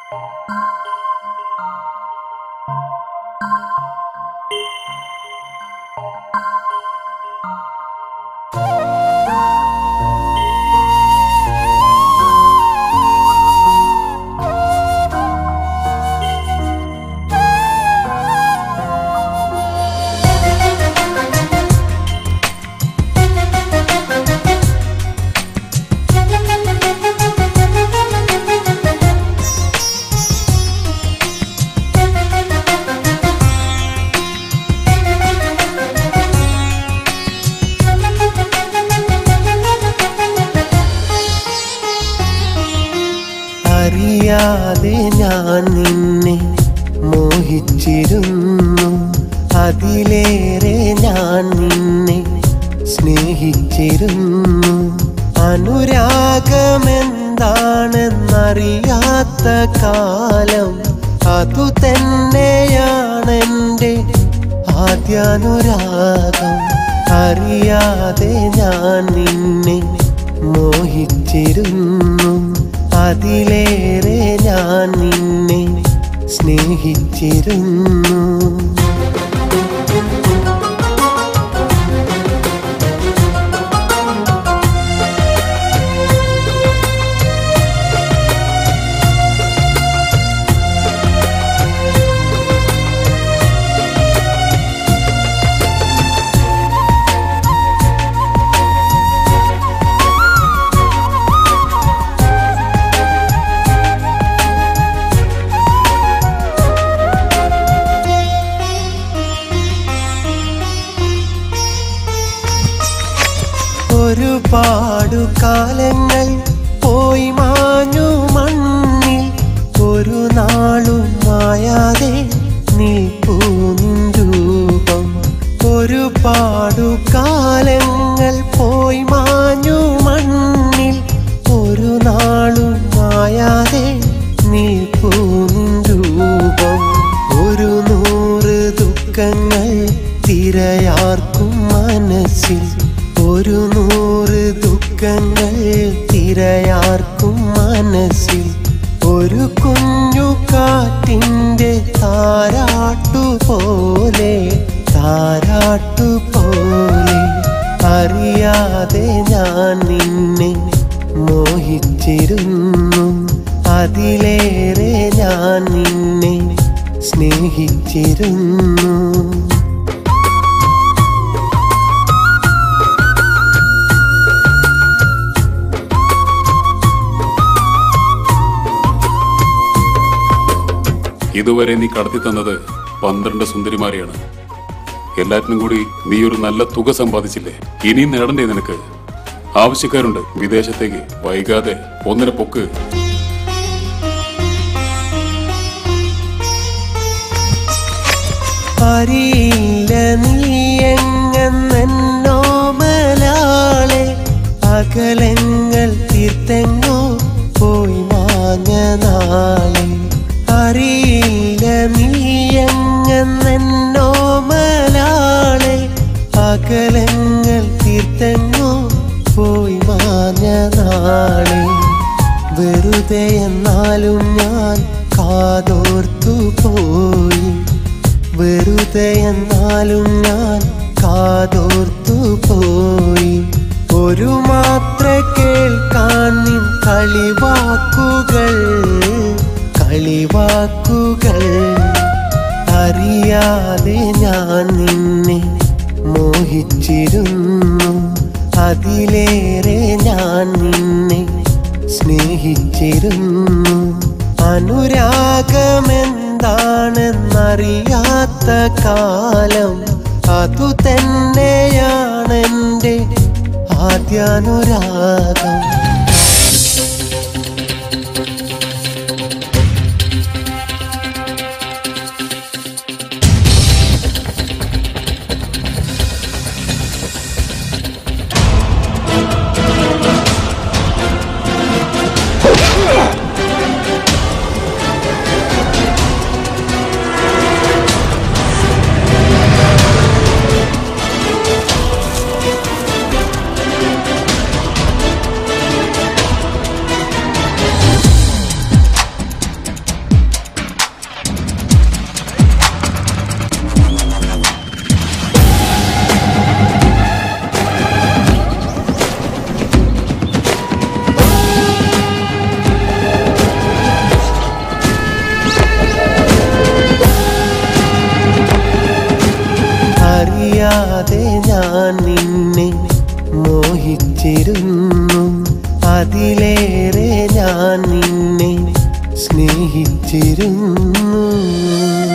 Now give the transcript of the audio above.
അറിയാതെ ഞാൻ നിന്നെ മോഹിച്ചിരുന്നു അതിലേറെ ഞാൻ നിന്നെ സ്നേഹിച്ചിരുന്നു അനുരാഗമെന്താണെന്നറിയാത്ത കാലം അതു തന്നെയാണെൻ്റെ ആദ്യാനുരാഗം അറിയാതെ ഞാൻ നിന്നെ മോഹിച്ചിരുന്നു അതിലേറെ ഞാൻ നിന്നെ സ്നേഹിച്ചിരുന്നു ഒരുപാടു കാലങ്ങൾ പോയി മാഞ്ഞു മണ്ണിൽ ഒരു നാളും മായാതെ നിൽപ്പൂ നിൻ രൂപം ഒരുപാടു കാലങ്ങൾ പോയി മാഞ്ഞു മണ്ണിൽ ഒരു നാളും മായാതെ നിൽപ്പൂ നിൻ രൂപം ഒരു നൂറ് ദുഃഖങ്ങൾ തിരയാർക്കും മനസ്സിൽ ഒരു നൂറ് ദുഃഖങ്ങൾ തിരയാർക്കും മനസ്സിൽ ഒരു കുഞ്ഞു കാറ്റിൻ്റെ താരാട്ടു പോലെ താരാട്ടു പോലെ അറിയാതെ ഞാൻ നിന്നെ മോഹിച്ചിരുന്നു അതിലേറെ ഞാൻ നിന്നെ സ്നേഹിച്ചിരുന്നു ഇതുവരെ നീ കടത്തി തന്നത് പന്ത്രണ്ട് സുന്ദരിമാരെയാണ് എല്ലാറ്റിനും കൂടി നീ ഒരു നല്ല തുക സമ്പാദിച്ചില്ലേ ഇനിയും നേടണ്ടേ നിനക്ക് ആവശ്യക്കാരുണ്ട് വിദേശത്തേക്ക് വൈകാതെ ഒന്നിനെ പൊക്ക് അറിയില്ല നീ എങ്ങെന്നോ മലാളെ അകലങ്ങൾ തീർത്തെങ്ങോ പോയി മാഞ്ഞ നാളെ അറിയില്ല നീ എങ്ങെന്നോ മലാളെ അകലങ്ങൾ തീർത്തെങ്ങോ പോയി മാഞ്ഞ നാളെ വെറുതെ എന്നാലും ഞാൻ കാതോർത്തു പോയി വെറുതെ എന്നാലും ഞാൻ കാതോർത്തു പോയി ഒരു മാത്ര കേൾക്കാൻ നിൻ കളിവാക്കുകൾ കളിവാക്കുകൾ അറിയാതെ ഞാൻ നിന്നെ മോഹിച്ചിരുന്നു അതിലേറെ ഞാൻ നിന്നെ സ്നേഹിച്ചിരുന്നു അനുരാഗമെന്താണെന്നറിയാത്ത കാലം അതു തന്നെയാണെൻ്റെ ആദ്യാനുരാഗം മോഹിച്ചിരുന്നു അതിലേറെ ഞാൻ നിന്നെ സ്നേഹിച്ചിരുന്നു